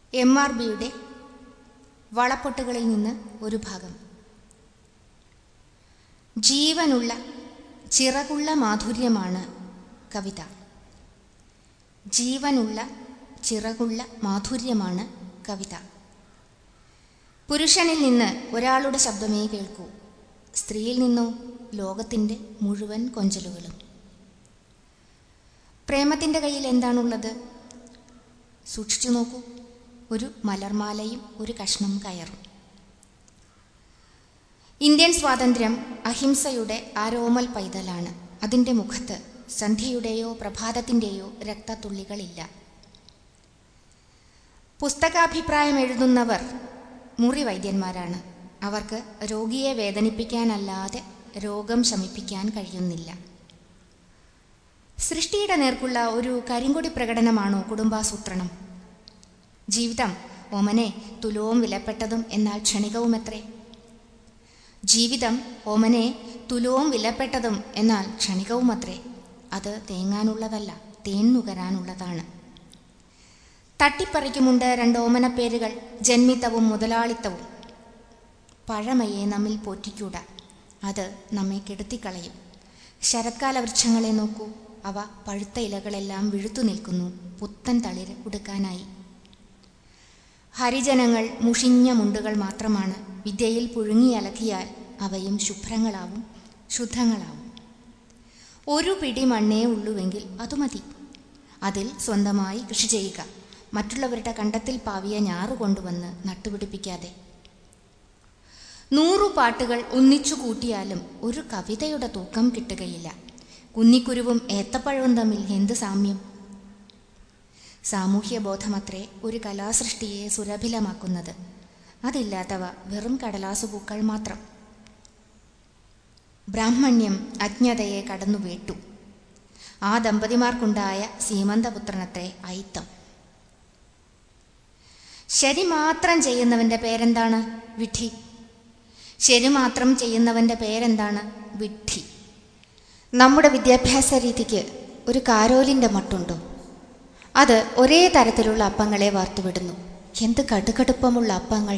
M R ബിയുടെ വളപ്പൊട്ടുകളിൽ നിന്ന് ഒരു ഭാഗം ജീവനുള്ള ചിറകുള്ള മാധുര്യമാണ് കവിത ജീവനുള്ള ചിറകുള്ള മാധുര്യമാണ് കവിത പുരുഷനിൽ നിന്ന് ഒരാളുടെ ശബ്ദമേ കേൾക്കൂ സ്ത്രീയിൽ നിന്നോ ലോകത്തിൻ്റെ മുഴുവൻ കൊഞ്ചലുകളും പ്രേമത്തിൻ്റെ കയ്യിൽ എന്താണുള്ളത് സൂക്ഷിച്ചു നോക്കൂ ഒരു മലർമാലയും ഒരു കഷ്ണം കയറും ഇന്ത്യൻ സ്വാതന്ത്ര്യം അഹിംസയുടെ ആരോമൽ പൈതലാണ് അതിൻ്റെ മുഖത്ത് സന്ധ്യയുടെയോ പ്രഭാതത്തിൻ്റെയോ രക്തത്തുള്ളികളില്ല പുസ്തകാഭിപ്രായം എഴുതുന്നവർ മുറി വൈദ്യന്മാരാണ് അവർക്ക് രോഗിയെ വേദനിപ്പിക്കാനല്ലാതെ രോഗം ശമിപ്പിക്കാൻ കഴിയുന്നില്ല സൃഷ്ടിയുടെ നേർക്കുള്ള ഒരു കരിങ്കൊടി പ്രകടനമാണോ കുടുംബാസൂത്രണം ജീവിതം ഓമനെ തുലവും വിലപ്പെട്ടതും എന്നാൽ ക്ഷണികവുമത്രേ ജീവിതം ഓമനെ തുലവും വിലപ്പെട്ടതും എന്നാൽ ക്ഷണികവുമത്രേ അത് തേങ്ങാനുള്ളതല്ല തേൻ നുകരാനുള്ളതാണ് തട്ടിപ്പറിക്കുമുണ്ട് രണ്ട് ഓമനപ്പേരുകൾ ജന്മിത്തവും മുതലാളിത്തവും പഴമയെ നമ്മിൽ പോറ്റിക്കൂട അത് നമ്മെ കെടുത്തിക്കളയും ശരത്കാല വൃക്ഷങ്ങളെ നോക്കൂ അവ പഴുത്ത ഇലകളെല്ലാം വിഴുത്തു നിൽക്കുന്നു പുത്തൻ തളിര് ഉടുക്കാനായി ഹരിജനങ്ങൾ മുഷിഞ്ഞ മുണ്ടുകൾ മാത്രമാണ് വിദ്യയിൽ പുഴുങ്ങി അലക്കിയാൽ അവയും ശുഭ്രങ്ങളാവും ശുദ്ധങ്ങളാവും ഒരു പിടി മണ്ണേ ഉള്ളുവെങ്കിൽ അത് മതി അതിൽ സ്വന്തമായി കൃഷി ചെയ്യുക മറ്റുള്ളവരുടെ കണ്ടത്തിൽ പാവിയ ഞാറു കൊണ്ടുവന്ന് നട്ടുപിടിപ്പിക്കാതെ നൂറു പാട്ടുകൾ ഒന്നിച്ചു കൂട്ടിയാലും ഒരു കവിതയുടെ തൂക്കം കിട്ടുകയില്ല കുന്നിക്കുരുവും ഏത്തപ്പഴവും തമ്മിൽ എന്ത് സാമ്യം സാമൂഹ്യ ബോധമത്രേ ഒരു കലാസൃഷ്ടിയെ സുരഭിലമാക്കുന്നത് അതില്ലാത്തവ വെറും കടലാസുപൂക്കൾ മാത്രം ബ്രാഹ്മണ്യം അജ്ഞതയെ കടന്നു വേട്ടു ആ ദമ്പതിമാർക്കുണ്ടായ സീമന്തപുത്രനത്തെ ഐത്തം ശരി മാത്രം ചെയ്യുന്നവന്റെ പേരെന്താണ് വിഡ്ഢി ശരി മാത്രം ചെയ്യുന്നവന്റെ പേരെന്താണ് വിഡ്ഢി നമ്മുടെ വിദ്യാഭ്യാസ രീതിക്ക് ഒരു കാരോലിൻ്റെ മട്ടുണ്ടോ അത് ഒരേ തരത്തിലുള്ള അപ്പങ്ങളെ വാർത്തുവിടുന്നു എന്ത് കടുകടുപ്പമുള്ള അപ്പങ്ങൾ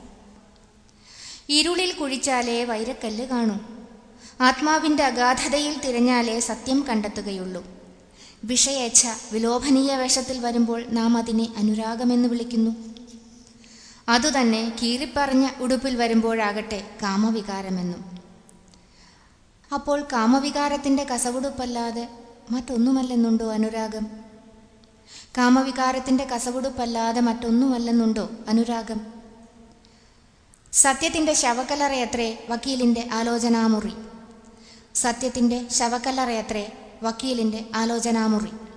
ഇരുളിൽ കുഴിച്ചാലേ വൈരക്കല്ല് കാണൂ ആത്മാവിൻ്റെ അഗാധതയിൽ തിരഞ്ഞാലേ സത്യം കണ്ടെത്തുകയുള്ളൂ വിഷയേച്ഛ വിലോഭനീയ വേഷത്തിൽ വരുമ്പോൾ നാം അതിനെ അനുരാഗമെന്ന് വിളിക്കുന്നു അതുതന്നെ കീറിപ്പറഞ്ഞ ഉടുപ്പിൽ വരുമ്പോഴാകട്ടെ കാമവികാരമെന്നും അപ്പോൾ കാമവികാരത്തിൻ്റെ കസവുടുപ്പല്ലാതെ മറ്റൊന്നുമല്ലെന്നുണ്ടോ അനുരാഗം കാമവികാരത്തിൻ്റെ കസവുടുപ്പല്ലാതെ മറ്റൊന്നുമല്ലെന്നുണ്ടോ അനുരാഗം സത്യത്തിൻ്റെ ശവക്കലറയത്രേ വക്കീലിൻ്റെ ആലോചനാമുറി സത്യത്തിൻ്റെ ശവക്കല്ലറയത്രേ വക്കീലിൻ്റെ ആലോചനാമുറി